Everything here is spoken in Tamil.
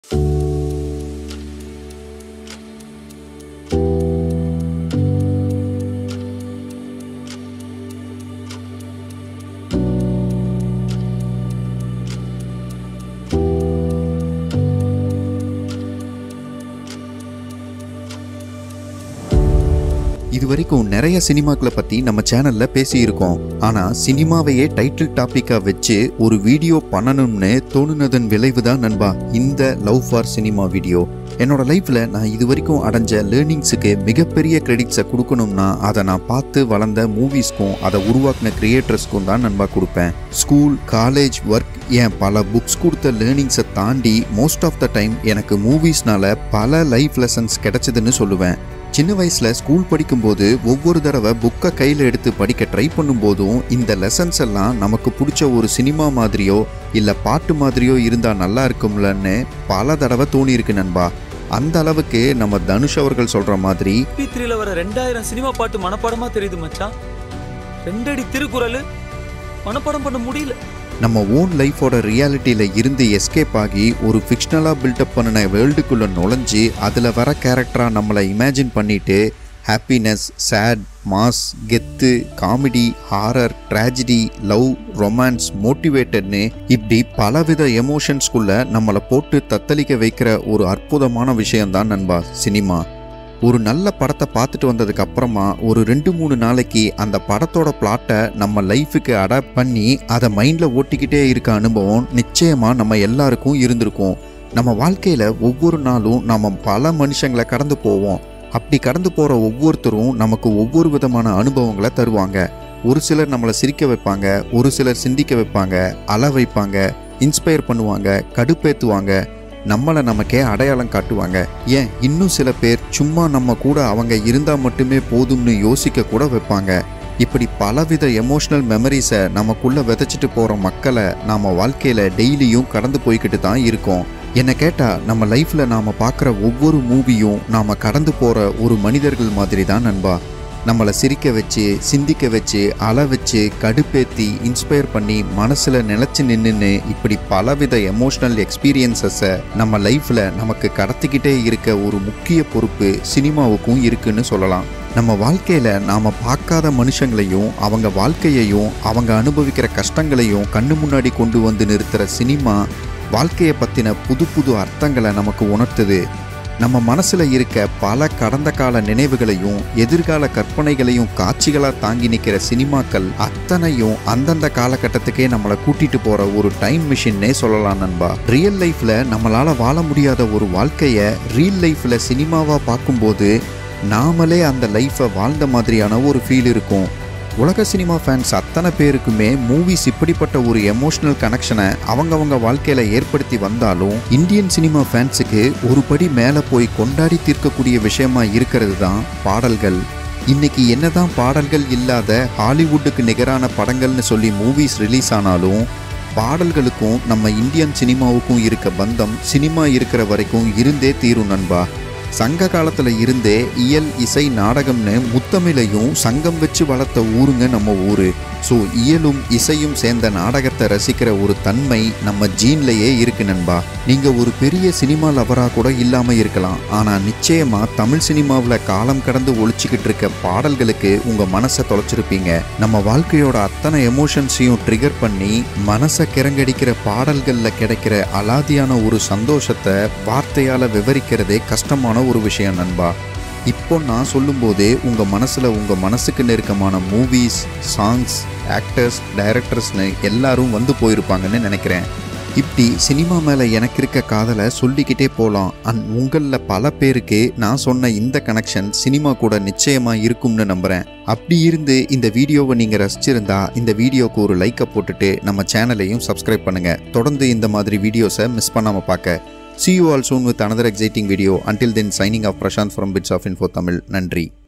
இது வரைக்கும் நிறைய சினிமாக்களை பத்தி நம்ம சேனல்ல பேசியிருக்கோம் ஆனா சினிமாவையே டைட்டில் டாபிக்கா வச்சு ஒரு வீடியோ பண்ணணும்னு தோணுனதன் விளைவு தான் நண்பா இந்த லவ் ஃபார் சினிமா வீடியோ என்னோட லைஃப்ல நான் இது வரைக்கும் அடைஞ்ச லேர்னிங்ஸுக்கு மிகப்பெரிய கிரெடிட்ஸை கொடுக்கணும்னா அதை நான் பார்த்து வளர்ந்த மூவிஸ்க்கும் அதை உருவாக்கின கிரியேட்டர்ஸ்க்கும் தான் நண்பா கொடுப்பேன் ஸ்கூல் காலேஜ் ஒர்க் ஏன் பல புக்ஸ் கொடுத்த லேர்னிங்ஸை தாண்டி மோஸ்ட் ஆஃப் த டைம் எனக்கு மூவிஸ்னால பல லைஃப் லெசன்ஸ் கிடைச்சதுன்னு சொல்லுவேன் சின்ன வயசுல ஸ்கூல் படிக்கும்போது ஒவ்வொரு தடவை புக்கை கையில் எடுத்து படிக்க ட்ரை பண்ணும்போதும் இந்த லெசன்ஸ் எல்லாம் நமக்கு பிடிச்ச ஒரு சினிமா மாதிரியோ இல்லை பாட்டு மாதிரியோ இருந்தால் நல்லா இருக்கும்லன்னு பல தடவை தோணியிருக்கு நண்பா அந்த அளவுக்கு நம்ம தனுஷ் அவர்கள் சொல்ற மாதிரி பி த்ரீல வர ரெண்டாயிரம் சினிமா பாட்டு மனப்பாடமா தெரியுது மச்சான் ரெண்டடி திருக்குறள் மனப்பாடம் பண்ண முடியல நம்ம ஓன் லைஃபோட ரியாலிட்டியில இருந்து எஸ்கேப் ஆகி ஒரு ஃபிக்ஷனலாக பில்டப் பண்ணின வேர்ல்டுக்குள்ளே நுழைஞ்சு அதில் வர கேரக்டராக நம்மளை இமேஜின் பண்ணிட்டு ஹாப்பினஸ் சேட் மாஸ் கெத்து comedy horror tragedy love romance மோட்டிவேட்டட்னு இப்படி பலவித எமோஷன்ஸ்குள்ள நம்மளை போட்டு தத்தளிக்க வைக்கிற ஒரு அற்புதமான விஷயம்தான் நண்பா சினிமா ஒரு நல்ல படத்தை பார்த்துட்டு வந்ததுக்கு அப்புறமா ஒரு ரெண்டு மூணு நாளைக்கு அந்த படத்தோட பிளாட்டை நம்ம லைஃபுக்கு அடாப்ட் பண்ணி அதை மைண்டில் ஓட்டிக்கிட்டே இருக்க அனுபவம் நிச்சயமாக நம்ம எல்லாருக்கும் இருந்திருக்கும் நம்ம வாழ்க்கையில் ஒவ்வொரு நாளும் நம்ம பல மனுஷங்களை கடந்து போவோம் அப்படி கடந்து போகிற ஒவ்வொருத்தரும் நமக்கு ஒவ்வொரு விதமான அனுபவங்களை தருவாங்க ஒரு சிலர் நம்மளை சிரிக்க வைப்பாங்க ஒரு சிலர் சிந்திக்க வைப்பாங்க அழ வைப்பாங்க இன்ஸ்பயர் பண்ணுவாங்க கடுப்பேற்றுவாங்க நம்மளை நமக்கே அடையாளம் காட்டுவாங்க ஏன் இன்னும் சில பேர் சும்மா நம்ம கூட அவங்க இருந்தால் மட்டுமே போதும்னு யோசிக்க கூட வைப்பாங்க இப்படி பலவித எமோஷ்னல் மெமரிஸை நமக்குள்ள விதைச்சிட்டு போகிற மக்களை நாம் வாழ்க்கையில் டெய்லியும் கடந்து போய்கிட்டு தான் இருக்கோம் என்னை கேட்டால் நம்ம லைஃப்பில் நாம் பார்க்குற ஒவ்வொரு மூவியும் நாம் கடந்து போகிற ஒரு மனிதர்கள் மாதிரி தான் நண்பா நம்மளை சிரிக்க வச்சு சிந்திக்க வச்சு அழ வச்சு கடுப்பேத்தி இன்ஸ்பயர் பண்ணி மனசில் நிலச்சி நின்றுன்னு இப்படி பலவித எமோஷ்னல் எக்ஸ்பீரியன்சஸை நம்ம லைஃப்பில் நமக்கு கடத்திக்கிட்டே இருக்க ஒரு முக்கிய பொறுப்பு சினிமாவுக்கும் இருக்குன்னு சொல்லலாம் நம்ம வாழ்க்கையில் நாம் பார்க்காத மனுஷங்களையும் அவங்க வாழ்க்கையையும் அவங்க அனுபவிக்கிற கஷ்டங்களையும் கண்ணு முன்னாடி கொண்டு வந்து நிறுத்துகிற சினிமா வாழ்க்கையை பற்றின புது புது அர்த்தங்களை நமக்கு உணர்த்துது நம்ம மனசுல இருக்க பல கடந்த கால நினைவுகளையும் எதிர்கால கற்பனைகளையும் காட்சிகளா தாங்கி நிற்கிற சினிமாக்கள் அத்தனையும் அந்தந்த காலகட்டத்துக்கே நம்மளை கூட்டிட்டு போற ஒரு டைம் மிஷின்னே சொல்லலாம் நண்பா ரியல் லைஃப்ல நம்மளால வாழ முடியாத ஒரு வாழ்க்கைய ரியல் லைஃப்ல சினிமாவா பார்க்கும்போது நாமளே அந்த லைஃப்பை வாழ்ந்த மாதிரியான ஒரு ஃபீல் இருக்கும் உலக சினிமா ஃபேன்ஸ் அத்தனை பேருக்குமே மூவிஸ் இப்படிப்பட்ட ஒரு எமோஷனல் கனெக்ஷனை அவங்கவங்க வாழ்க்கையில் ஏற்படுத்தி வந்தாலும் இந்தியன் சினிமா ஃபேன்ஸுக்கு ஒரு படி மேலே போய் கொண்டாடி தீர்க்கக்கூடிய விஷயமா இருக்கிறது தான் பாடல்கள் இன்னைக்கு என்னதான் பாடல்கள் இல்லாத ஹாலிவுட்டுக்கு நிகரான படங்கள்னு சொல்லி மூவிஸ் ரிலீஸ் ஆனாலும் பாடல்களுக்கும் நம்ம இந்தியன் சினிமாவுக்கும் இருக்க பந்தம் சினிமா இருக்கிற வரைக்கும் இருந்தே தீரும் நண்பா சங்க காலத்துல இருந்தே இயல் இசை நாடகம்னு முத்தமிழையும் சங்கம் வச்சு வளர்த்த ஊருங்க நம்ம ஊரு ஸோ இயலும் இசையும் சேர்ந்த நாடகத்தை ரசிக்கிற ஒரு தன்மை நம்ம ஜீன்லயே இருக்கு நண்பா நீங்க ஒரு பெரிய சினிமா லவரா கூட இல்லாம இருக்கலாம் ஆனா நிச்சயமா தமிழ் சினிமாவில் காலம் கடந்து ஒழிச்சுக்கிட்டு இருக்க பாடல்களுக்கு உங்க மனசை தொலைச்சிருப்பீங்க நம்ம வாழ்க்கையோட அத்தனை எமோஷன்ஸையும் ட்ரிகர் பண்ணி மனசை கிறங்கடிக்கிற பாடல்களில் கிடைக்கிற அலாதியான ஒரு சந்தோஷத்தை வார்த்தையால விவரிக்கிறதே கஷ்டமான ஒரு விஷயம் நண்பா இப்போ நான் சொல்லும்போதே உங்கள் மனசில் உங்கள் மனசுக்கு நெருக்கமான மூவிஸ் சாங்ஸ் ஆக்டர்ஸ் டைரக்டர்ஸ்னு எல்லாரும் வந்து போயிருப்பாங்கன்னு நினைக்கிறேன் இப்படி சினிமா மேலே எனக்கு இருக்க காதலை சொல்லிக்கிட்டே போகலாம் அண்ட் உங்களில் பல பேருக்கு நான் சொன்ன இந்த கனெக்ஷன் சினிமா கூட நிச்சயமாக இருக்கும்னு நம்புகிறேன் அப்படி இருந்து இந்த வீடியோவை நீங்கள் ரசிச்சிருந்தா இந்த வீடியோவுக்கு ஒரு லைக்கை போட்டுட்டு நம்ம சேனலையும் சப்ஸ்கிரைப் பண்ணுங்கள் தொடர்ந்து இந்த மாதிரி வீடியோஸை மிஸ் பண்ணாமல் பார்க்க See you all soon with another exciting video. Until then, signing off Prashant from Bits of Info Tamil. நன்றி